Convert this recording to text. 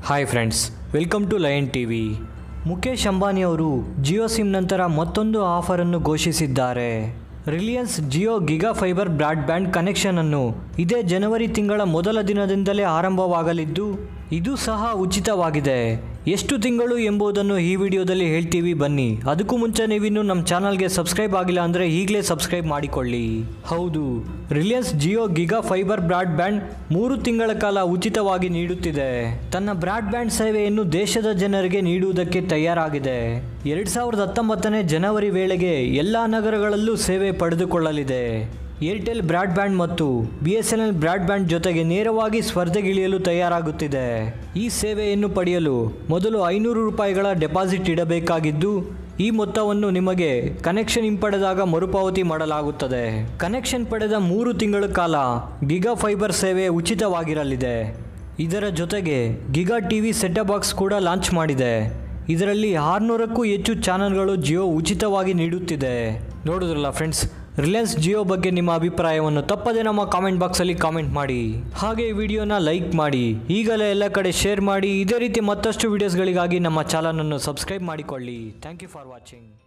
hi friends welcome to Lion TV Mukesh Ambani ಅವರು Jio SIM ನಂತರ ಮತ್ತೊಂದು ಆಫರನ್ನು ಘೋಷಿಸಿದ್ದಾರೆ Reliance Jio Giga Fiber broadband connection ಅನ್ನು ಇದೇ ಜನವರಿ ತಿಂಗಳ ಮೊದಲ ದಿನದಿಂದಲೇ ಆರಂಭವಾಗಲಿದ್ದು ಇದು ಸಹ ಉಚಿತವಾಗಿದೆ ಎಷ್ಟು ತಿಂಗಳು ಎಂಬುದನ್ನು ಈ ವಿಡಿಯೋದಲ್ಲಿ ಹೇಳ್ತೀವಿ ಬನ್ನಿ ಅದಕ್ಕೂ ಮುಂಚೆ ನೀವಿನ್ನು ನಮ್ಮ ಚಾನಲ್ಗೆ ಸಬ್ಸ್ಕ್ರೈಬ್ ಆಗಿಲ್ಲ ಅಂದರೆ ಈಗಲೇ ಸಬ್ಸ್ಕ್ರೈಬ್ ಮಾಡಿಕೊಳ್ಳಿ ಹೌದು Reliance Jio Giga Fiber broadband ಮೂರು ತಿಂಗಳ ಕಾಲ ಉಚಿತವಾಗಿ ನೀಡುತ್ತಿದೆ ತನ್ನ ಬ್ರಾಡ್ಬ್ಯಾಂಡ್ ಸೇವೆಯನ್ನು ದೇಶದ ಜನರಿಗೆ ನೀಡುವುದಕ್ಕೆ ತಯಾರಾಗಿದೆ ಎರಡು ಸಾವಿರದ ಹತ್ತೊಂಬತ್ತನೇ ಜನವರಿ ವೇಳೆಗೆ ಎಲ್ಲ ನಗರಗಳಲ್ಲೂ ಸೇವೆ ಪಡೆದುಕೊಳ್ಳಲಿದೆ ಏರ್ಟೆಲ್ ಬ್ರಾಡ್ಬ್ಯಾಂಡ್ ಮತ್ತು B S N L broadband ಜೊತೆಗೆ ನೇರವಾಗಿ ಸ್ಪರ್ಧೆಗಿಳಿಯಲು ತಯಾರಾಗುತ್ತಿದೆ ಈ ಸೇವೆಯನ್ನು ಪಡೆಯಲು ಮೊದಲು ಐನೂರು ರೂಪಾಯಿಗಳ ಡೆಪಾಸಿಟ್ ಇಡಬೇಕಾಗಿದ್ದು ಈ ಮೊತ್ತವನ್ನು ನಿಮಗೆ ಕನೆಕ್ಷನ್ ಹಿಂಪಡೆದಾಗ ಮರುಪಾವತಿ ಮಾಡಲಾಗುತ್ತದೆ ಕನೆಕ್ಷನ್ ಪಡೆದ ಮೂರು ತಿಂಗಳ ಕಾಲ ಗಿಗಾ ಫೈಬರ್ ಸೇವೆ ಉಚಿತವಾಗಿರಲಿದೆ ಇದರ ಜೊತೆಗೆ ಗಿಗಾ ಟಿವಿ ಸೆಟ್ ಬಾಕ್ಸ್ ಕೂಡ ಲಾಂಚ್ ಮಾಡಿದೆ ಇದರಲ್ಲಿ ಆರುನೂರಕ್ಕೂ ಹೆಚ್ಚು ಚಾನಲ್ಗಳು ಜಿಯೋ ಉಚಿತವಾಗಿ ನೀಡುತ್ತಿದೆ ನೋಡಿದ್ರಲ್ಲ ಫ್ರೆಂಡ್ಸ್ ರಿಲಯನ್ಸ್ ಜಿಯೋ ಬಗ್ಗೆ ನಿಮ್ಮ ಅಭಿಪ್ರಾಯವನ್ನು ತಪ್ಪದೆ ನಮ್ಮ ಕಾಮೆಂಟ್ ಬಾಕ್ಸಲ್ಲಿ ಕಾಮೆಂಟ್ ಮಾಡಿ ಹಾಗೆ ಈ ವಿಡಿಯೋನ ಲೈಕ್ ಮಾಡಿ ಈಗಲೇ ಎಲ್ಲ ಕಡೆ ಶೇರ್ ಮಾಡಿ ಇದೇ ರೀತಿ ಮತ್ತಷ್ಟು ವಿಡಿಯೋಸ್ಗಳಿಗಾಗಿ ನಮ್ಮ ಚಾನಲನ್ನು ಸಬ್ಸ್ಕ್ರೈಬ್ ಮಾಡಿಕೊಳ್ಳಿ ಥ್ಯಾಂಕ್ ಯು ಫಾರ್ ವಾಚಿಂಗ್